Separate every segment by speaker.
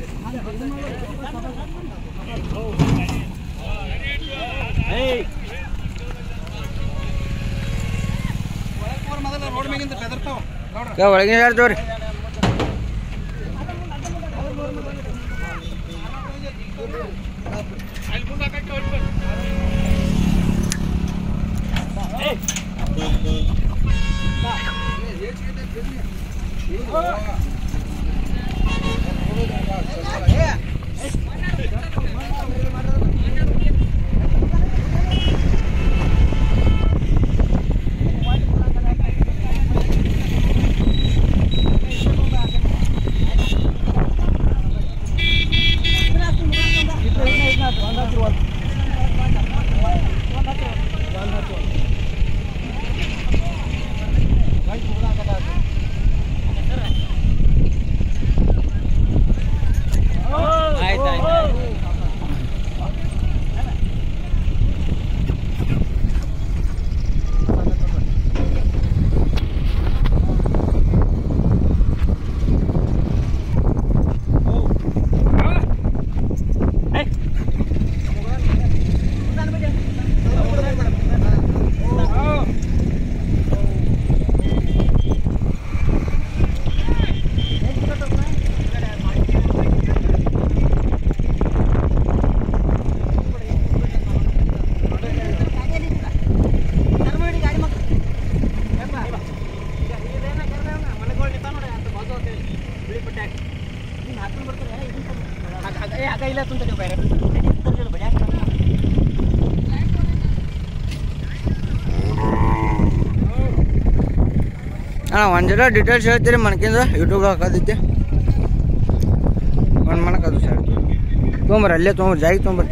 Speaker 1: ಒಳಗಿನ ಹೇಳ್ತೇವ್ರಿ ಅಣ್ಣ ಒಂದು ಜರ ಡೀಟೇಲ್ಸ್ ಹೇಳ್ತೀರಿ ಮನ್ಕಿಂದ ಯೂಟ್ಯೂಬ್ ಹಾಕೋದೈತಿ ಒಂದು ಮನಕದು ಸರ್ ತೊಗೊಂಬರ್ರಿ ಅಲ್ಲೇ ತೊಗೊಂಬರ್ರಿ ಜಾಗಿ ತೊಗೊಂಬರ್ರಿ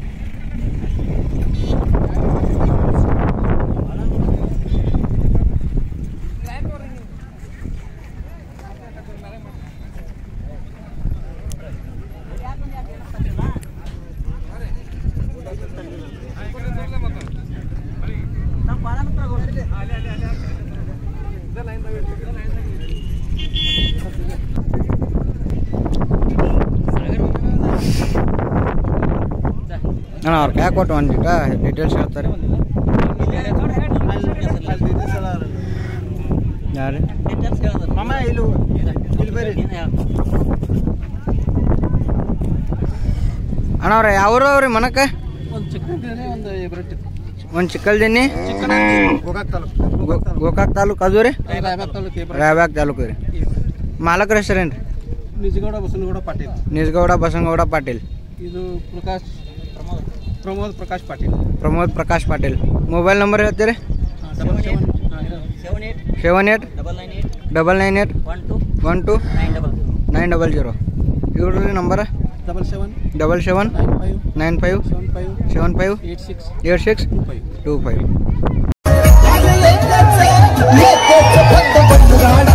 Speaker 1: ಅಣ್ಣ ಅವ್ರ ಕೈ ಕೊಟ್ಟು ಒಂದು ಜೀಟ ಡೀಟೇಲ್ಸ್ ಹೇಳ್ತಾರೆ ಯಾರು ಅಣ್ಣ ಅವ್ರ ಯಾವ್ರು ಅವ್ರಿ ಮನಕ್ಕೆ
Speaker 2: ಒಂದು ಚಿಕ್ಕದಿನ ಒಂದು ಇಬ್ಬರು
Speaker 1: ಒಂದು ಚಿಕ್ಕಲ್ದಿನಿ
Speaker 2: ಗೋಕಾಕ್ ತಾಲೂಕು
Speaker 1: ಗೋ- ಗೋಕಾಕ್ ತಾಲೂಕು ಅದು ರೀ
Speaker 2: ರಾಯಬಾಗ್ ತಾಲೂಕು ಇಬ್ಬರು
Speaker 1: ರಾಯಬಾಗ್ ತಾಲೂಕು ರೀ ಮಾಲಕರ ಹೆಸರೇನು ರೀ
Speaker 2: ನಿಜಗೌಡ ಬಸನಗೌಡ ಪಾಟೀಲ್
Speaker 1: ನಿಜಗೌಡ ಬಸನಗೌಡ ಪಾಟೀಲ್
Speaker 2: ಇದು ಪ್ರಕಾಶ್ ಪ್ರಮೋದ್ ಪ್ರಕಾಶ್ ಪಾಟೀಲ್
Speaker 1: ಪ್ರಮೋದ್ ಪ್ರಕಾಶ್ ಪಾಟೀಲ್ ಮೊಬೈಲ್ ನಂಬರ್ ಹೇಳ್ತೀರಿ
Speaker 2: double seven
Speaker 3: seven eight
Speaker 1: seven eight
Speaker 3: double nine eight
Speaker 1: double nine eight
Speaker 3: one two
Speaker 1: one two
Speaker 3: nine double
Speaker 1: nine double zero ಇವ್ರಿ number
Speaker 2: double seven
Speaker 1: double seven
Speaker 2: nine five
Speaker 1: nine five
Speaker 2: seven five
Speaker 1: seven five
Speaker 2: eight six
Speaker 1: eight six
Speaker 2: two five
Speaker 1: two five
Speaker 4: लेकर बंद गाड़ा